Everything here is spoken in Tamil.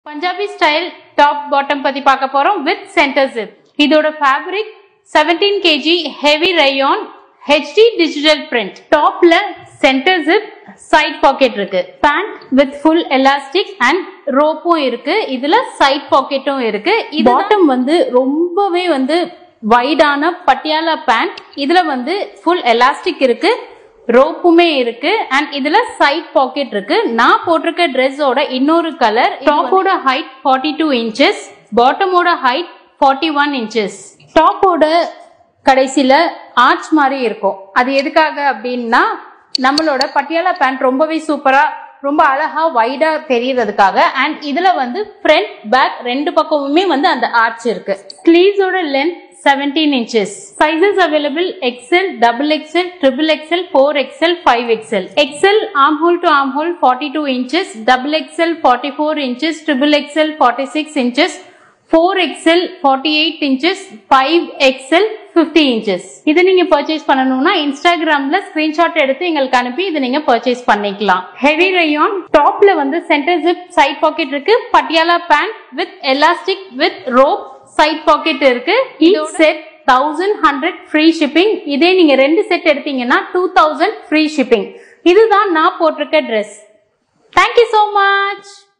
பஞ்சாபி ஸ்டைல் டாப் பாட்டம் பத்தி பார்க்க போறோம் வித் சென்டர் ஜிப் இதோட fabric 17 KG heavy rayon HD digital print டாப்ல சென்டர் ஜிப் சைட் பாக்கெட் இருக்கு pant with full elastic and ரோப்பும் இருக்கு இதுல சைட் பாக்கெட்டும் இருக்கு இது பாட்டம் வந்து ரொம்பவே வந்து வைடான பட்டியாலா பேண்ட் இதுல வந்து ஃபுல் எலாஸ்டிக் இருக்கு ரோப்புமே இருக்கு அண்ட் இதுல சைட் பாக்கெட் இருக்கு நான் போட்டிருக்க ட்ரெஸ்ஸோட இன்னொரு கலர் டாப்போட ஹைட் ஃபார்ட்டி டூ இன்ச்சஸ் பாட்டமோட ஹைட் ஃபார்ட்டி ஒன் இன்ச்சஸ் டாப்போட கடைசியில ஆர்ச் மாதிரி இருக்கும் அது எதுக்காக அப்படின்னா நம்மளோட பட்டியாலா பேண்ட் ரொம்பவே சூப்பரா ரொம்ப அழகா வைடா தெரியறதுக்காக அண்ட் இதுல வந்து ஃப்ரண்ட் பேக் ரெண்டு பக்கமுமே வந்து அந்த ஆர்ச் இருக்கு ஸ்லீவ்ஸோட length 17 inches. Sizes available XL, double XL, triple XL, 4XL, 5XL. XL armhole to armhole 42 inches, double XL 44 inches, triple XL 46 inches, 4XL 48 inches, 5XL 50 inches. இது நீங்க பர்ச்சேஸ் பண்ணணும்னா இன்ஸ்டாகிராம்ல ஸ்கிரீன்ஷாட் எடுத்து எங்களுக்கு அனுப்பி இது நீங்க பர்ச்சேஸ் பண்ணிக்கலாம் ஹெவி ரயான் டாப்ல வந்து சென்டர் ஜிப் சைட் பாக்கெட் இருக்கு Patiala pant with elastic with rope side pocket இருக்கு each set thousand hundred free shipping இதே நீங்க ரெண்டு செட் எடுத்தீங்கன்னா டூ தௌசண்ட் ஃப்ரீ ஷிப்பிங் இதுதான் நான் போட்டிருக்க ட்ரெஸ் தேங்க்யூ ஸோ மச்